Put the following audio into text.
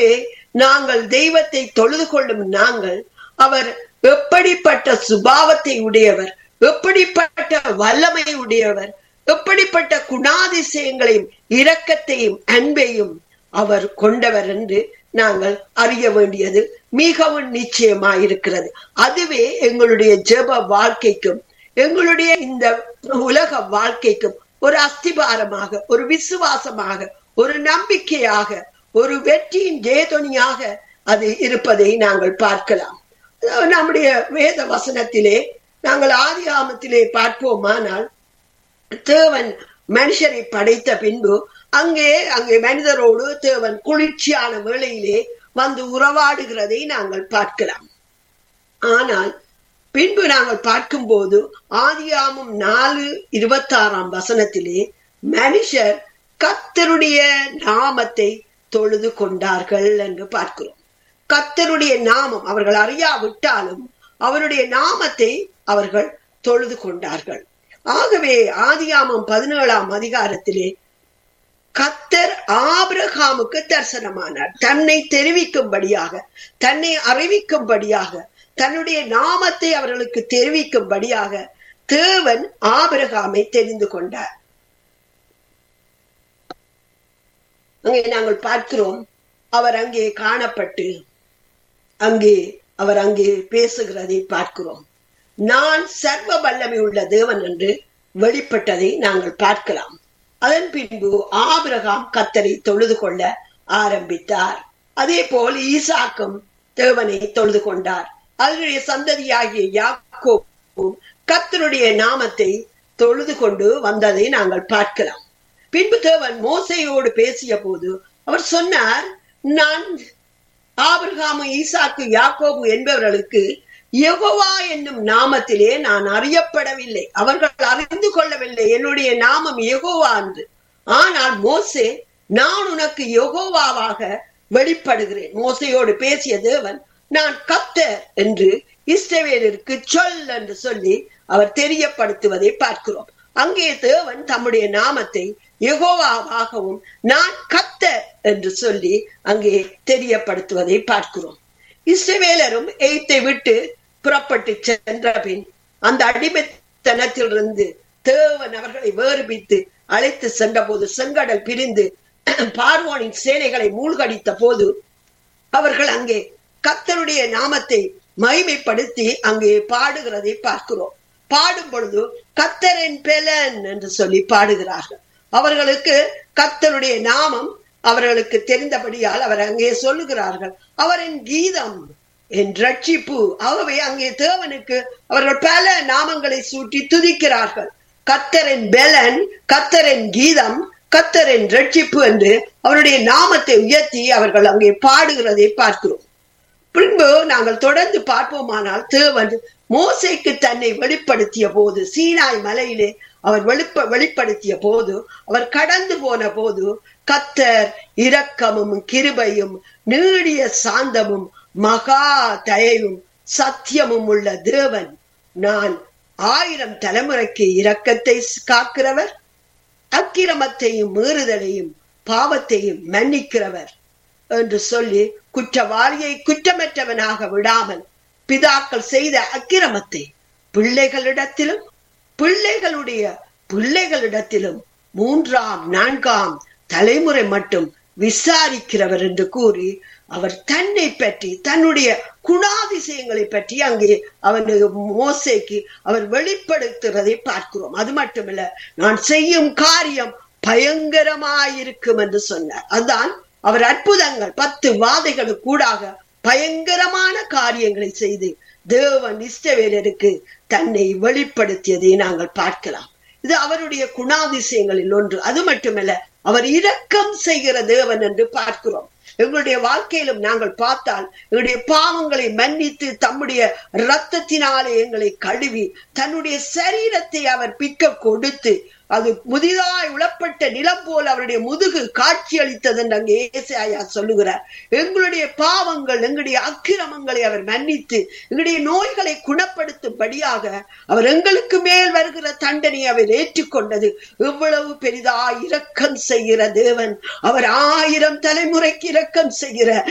ஆகவே நாங்கள் தெய்வத்தை தொழுது கொள்ளும் நாங்கள் அவர் எப்படிப்பட்ட சுபாவத்தை உடையவர் எப்படிப்பட்ட வல்லமை உடையவர் எப்படிப்பட்ட குணாதிசயங்களையும் இரக்கத்தையும் அன்பையும் அவர் கொண்டவர் என்று நாங்கள் அறிய வேண்டியது மிகவும் நிச்சயமாயிருக்கிறது அதுவே எங்களுடைய ஜெப வாழ்க்கைக்கும் எங்களுடைய இந்த உலக வாழ்க்கைக்கும் ஒரு அஸ்திபாரமாக ஒரு விசுவாசமாக ஒரு நம்பிக்கையாக ஒரு வெற்றியின் ஜெயதொனியாக அது இருப்பதை நாங்கள் பார்க்கலாம் நம்முடைய வேத வசனத்திலே நாங்கள் ஆதி ஆமத்திலே பார்ப்போமானால் தேவன் மனுஷரை படைத்த பின்பு அங்கே அங்கே மனிதரோடு தேவன் குளிர்ச்சியான வேளையிலே வந்து உறவாடுகிறதை நாங்கள் பார்க்கலாம் ஆனால் பின்பு நாங்கள் பார்க்கும்போது ஆதியாமும் நாலு இருபத்தி ஆறாம் வசனத்திலே மனுஷர் கத்தருடைய நாமத்தை தொழுது கொண்டார்கள் என்று பார்க்கிறோம் கத்தருடைய நாமம் அவர்கள் அறியாவிட்டாலும் அவருடைய நாமத்தை அவர்கள் தொழுது கொண்டார்கள் ஆகவே ஆதியாமம் பதினேழாம் அதிகாரத்திலே கத்தர் ஆபிரகாமுக்கு தரிசனமானார் தன்னை தெரிவிக்கும்படியாக தன்னை அறிவிக்கும்படியாக தன்னுடைய நாமத்தை அவர்களுக்கு தெரிவிக்கும்படியாக தேவன் ஆபிரகாமை தெரிந்து கொண்டார் அங்கே நாங்கள் பார்க்கிறோம் அவர் அங்கே காணப்பட்டு அங்கே அவர் அங்கே பேசுகிறதை பார்க்கிறோம் நான் சர்வ வல்லமை உள்ள தேவன் என்று வெளிப்பட்டதை நாங்கள் பார்க்கலாம் அதன் பின்பு ஆபிரகாம் கத்தரை தொழுது கொள்ள ஆரம்பித்தார் அதே போல் ஈசாக்கும் தேவனை தொழுது கொண்டார் அதனுடைய சந்ததியாகிய யாக்கோவும் கத்தருடைய நாமத்தை தொழுது கொண்டு வந்ததை நாங்கள் பார்க்கலாம் பின்பு தேவன் மோசையோடு பேசிய போது அவர் சொன்னார் நான் ஆபிரகாமு ஈசாக்கு யாக்கோபு என்பவர்களுக்கு யெகோவா என்னும் நாமத்திலே நான் அறியப்படவில்லை அவர்கள் அறிந்து கொள்ளவில்லை என்னுடைய நாமம் யெகோவா என்று ஆனால் மோசே நான் உனக்கு யெகோவாவாக வெளிப்படுகிறேன் மோசையோடு பேசிய தேவன் நான் கத்தர் என்று இஸ்ரவேலருக்கு சொல் என்று சொல்லி அவர் தெரியப்படுத்துவதை பார்க்கிறோம் அங்கே தேவன் தம்முடைய நாமத்தை யெகோவாவாகவும் நான் கத்தர் என்று சொல்லி அங்கே தெரியப்படுத்துவதை பார்க்கிறோம் இஸ்ரவேலரும் எய்த்தை விட்டு புறப்பட்டு சென்ற பின் அந்த அடிமைத்தனத்திலிருந்து தேவன் அவர்களை வேறுபித்து அழைத்து சென்ற போது செங்கடல் பிரிந்து பார்வோனின் சேனைகளை மூழ்கடித்த போது அவர்கள் அங்கே கத்தருடைய நாமத்தை மகிமைப்படுத்தி அங்கே பாடுகிறதை பார்க்கிறோம் பாடும் பொழுது கத்தரின் பெலன் என்று சொல்லி பாடுகிறார்கள் அவர்களுக்கு கத்தருடைய நாமம் அவர்களுக்கு தெரிந்தபடியால் அவர் அங்கே சொல்லுகிறார்கள் அவரின் கீதம் என் ரட்சிப்பு ஆகவே அங்கே தேவனுக்கு அவர்கள் பல நாமங்களை சூட்டி துதிக்கிறார்கள் கத்தரின் பெலன் கத்தரின் கீதம் கத்தரின் ரட்சிப்பு என்று அவருடைய நாமத்தை உயர்த்தி அவர்கள் அங்கே பாடுகிறதை பார்க்கிறோம் பின்பு நாங்கள் தொடர்ந்து பார்ப்போமானால் தேவன் மோசைக்கு தன்னை வெளிப்படுத்திய போது சீனாய் மலையிலே அவர் வெளிப்ப வெளிப்படுத்திய போது அவர் கடந்து போன போது கத்தர் இரக்கமும் கிருபையும் நீடிய சாந்தமும் மகா தயவும் சத்தியமும் உள்ள தேவன் நான் ஆயிரம் தலைமுறைக்கு இரக்கத்தை காக்கிறவர் அக்கிரமத்தையும் மீறுதலையும் பாவத்தையும் மன்னிக்கிறவர் என்று சொல்லி குற்றவாளியை குற்றமற்றவனாக விடாமல் பிதாக்கள் செய்த அக்கிரமத்தை பிள்ளைகளிடத்திலும் பிள்ளைகளுடைய பிள்ளைகளிடத்திலும் மூன்றாம் நான்காம் தலைமுறை மட்டும் விசாரிக்கிறவர் என்று கூறி அவர் தன்னை பற்றி தன்னுடைய குணாதிசயங்களை பற்றி அங்கே அவனுக்கு மோசைக்கு அவர் வெளிப்படுத்துறதை பார்க்கிறோம் அது மட்டுமல்ல நான் செய்யும் காரியம் பயங்கரமாயிருக்கும் என்று சொன்னார் அதுதான் அவர் அற்புதங்கள் பத்து வாதைகளுக்கு கூடாக பயங்கரமான காரியங்களை செய்து தேவன் இஷ்டவேலருக்கு தன்னை வெளிப்படுத்தியதை நாங்கள் பார்க்கலாம் இது அவருடைய குணாதிசயங்களில் ஒன்று அது மட்டுமல்ல அவர் இரக்கம் செய்கிற தேவன் என்று பார்க்கிறோம் எங்களுடைய வாழ்க்கையிலும் நாங்கள் பார்த்தால் எங்களுடைய பாவங்களை மன்னித்து தம்முடைய இரத்தத்தினாலே எங்களை கழுவி தன்னுடைய சரீரத்தை அவர் பிக்க கொடுத்து அது முதிதாய் உளப்பட்ட நிலம் போல் அவருடைய முதுகு காட்சி அளித்தது என்று அங்கே ஏசாயா சொல்லுகிறார் எங்களுடைய பாவங்கள் எங்களுடைய அக்கிரமங்களை அவர் மன்னித்து எங்களுடைய நோய்களை குணப்படுத்தும்படியாக அவர் எங்களுக்கு மேல் வருகிற தண்டனை அவர் ஏற்றுக்கொண்டது எவ்வளவு பெரிதாய் இரக்கம் செய்கிற தேவன் அவர் ஆயிரம் தலைமுறைக்கு இரக்கம் செய்கிற